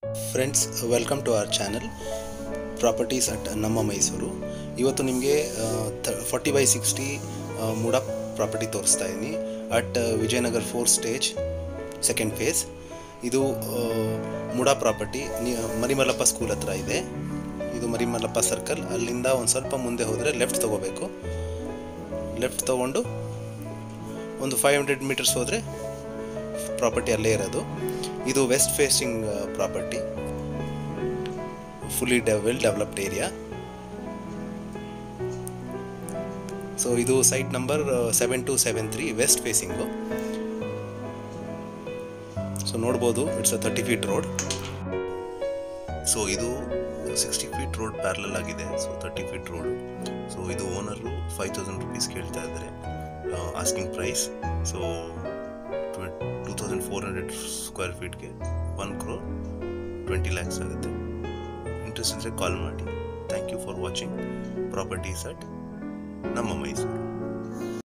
friends welcome to our channel properties at Namma Mysuru ಇವತ್ತು ನಿಮಗೆ forty by sixty MUDA property ತೋರಿಸ್ತಾ ಇದ್ದೀನಿ at Vijayanagar four stage second phase ಇದು MUDA property Marimallappa school ಹತ್ರ ಇದೆ ಇದು ಮರಿಮಲ್ಲಪ್ಪ ಸರ್ಕಲ್ ಅಲ್ಲಿಂದ ಒಂದು ಸ್ವಲ್ಪ ಮುಂದೆ ಹೋದರೆ ಲೆಫ್ಟ್ ತೊಗೋಬೇಕು ಲೆಫ್ಟ್ ತೊಗೊಂಡು ಒಂದು ಫೈವ್ ಹಂಡ್ರೆಡ್ ಮೀಟರ್ಸ್ ಹೋದರೆ ಪ್ರಾಪರ್ಟಿ ಅಲ್ಲೇ ಇರೋದು ಇದು ವೆಸ್ಟ್ ಫೇಸಿಂಗ್ ಪ್ರಾಪರ್ಟಿ ಫುಲ್ಲಿ ಡೆ ವೆಲ್ ಡೆವಲಪ್ಡ್ ಏರಿಯಾ ಸೊ ಇದು site number seven two seven three west facing so ನೋಡ್ಬೋದು it's a thirty feet road so ಇದು ಸಿಕ್ಸ್ಟಿ ಫೀಟ್ ರೋಡ್ ಪ್ಯಾರಲಲ್ ಆಗಿದೆ so thirty feet road so ಇದು owner five thousand rupees ಕೇಳ್ತಾ ಇದ್ದಾರೆ asking price so two thousand four hundred square ಫೀಟ್ಗೆ one crore twenty lakhs ಆಗುತ್ತೆ interest ಇದ್ದರೆ call ಮಾಡಿ thank you for watching properties at Namma Mysuru